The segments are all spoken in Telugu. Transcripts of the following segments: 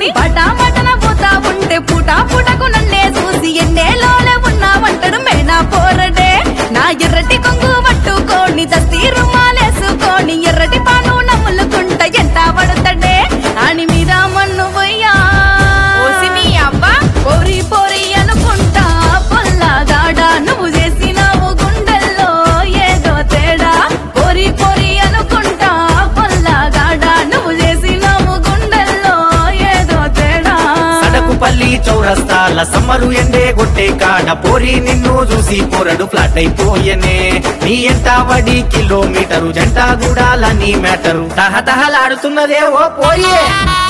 పటా మటన పోతా ఉంటే పుటా పుటకు నన్నే చూసి ఎన్నేలోనే ఉన్నావంటాడు మేనా పోరడే నా ఎర్రటి కొంగు పట్టుకోని దస్తీ రుమాలేసుకొని ఎర్రటి పాను నమ్ములుకుంట ఎంత పడతాడే అని మీద మన్ను పోయ్యా ఓసి నీ అవ్వ పోరి పోరి అనుకుంటా పొల్లగాడ నువ్వు చేసినావు గుండెల్లో ఏదో తేడా పోరి పోరి అనుకుంటా పొల్లగాడ నువ్వు చేసినావు గుండెల్లో ఏదో తేడా సడకు పల్లి చౌరస్తాల సమ్మరు ఎండే కొట్టే కాడ పోరి నిన్ను చూసి పొరడు ఫ్లాట్ అయిపోయనే నీ ఎంట వడి కిలోమీటరు జంట గుడాల నీ మేటరు తహతహలాడుతున్నదే ఓ పోయే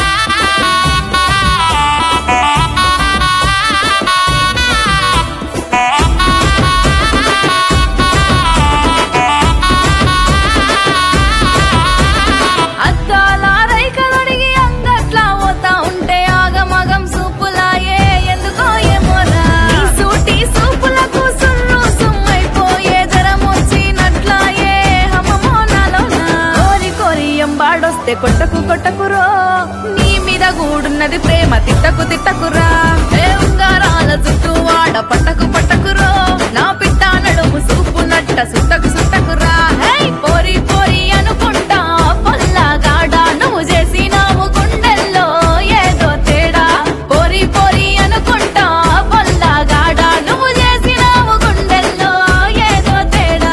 అద్దాల రైకలొడిగి అంగట్లా పోతా ఉంటే ఆగమగం సూపులాయే ఎందుకో ఏమోరా నీ సూటి సూపులకు సుర్రు సుమ్మైపోయే జరం వచ్చినట్లాయే హమమో నాలోన కోరి కోరి ఎంబాడొస్తే కొట్టకు కొట్టకురో నీ మీద గూడున్నది ప్రేమ తిట్టకు తిట్టకురా ఏ ఉంగారాల చుట్టూ వాడ పట్టకు పట్టకురో నా పిట్ట నడుము సూపు నట్ట సుట్టకు సుట్టకురా హే పోరి పోరి అనుకుంటా పొల్లగాడ నువ్వు చేసినావు గుండెల్లో ఏదో తేడా పోరి పోరి అనుకుంటా పొల్లగాడ నువ్వు చేసినావు గుండెల్లో ఏదో తేడా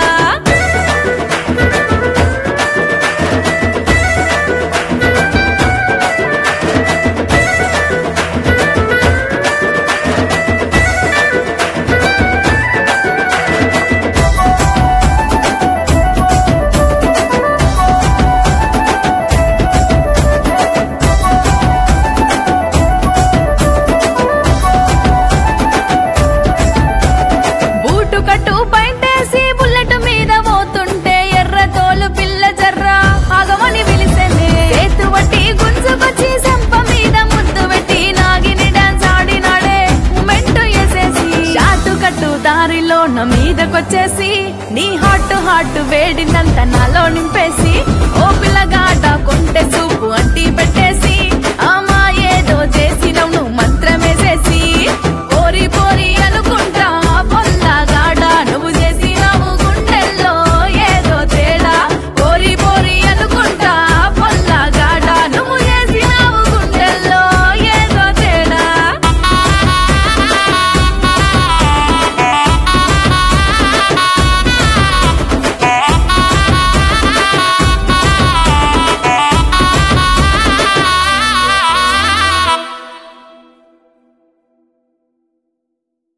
బూటు కట్టు పైటేసి బుల్లెట్ మీద పోతుంటే ఎర్ర తోలు పిల్ల జర్ర ఆగమని పిలిసెనే చేతు బట్టి గుంజుకొచ్చి సెంప మీద ముద్దు పెట్టి నాగిని డాన్స్ ఆడినాడే మూమెంట్ వేసేసి షాటు కట్టు దారిలో నా మీదకొచ్చేసి నీ హాట్ హాట్ వేడినంత నాలో నింపేసి ఓ పిల్లగాట కొంటె సూపు అంటి పెట్టేసి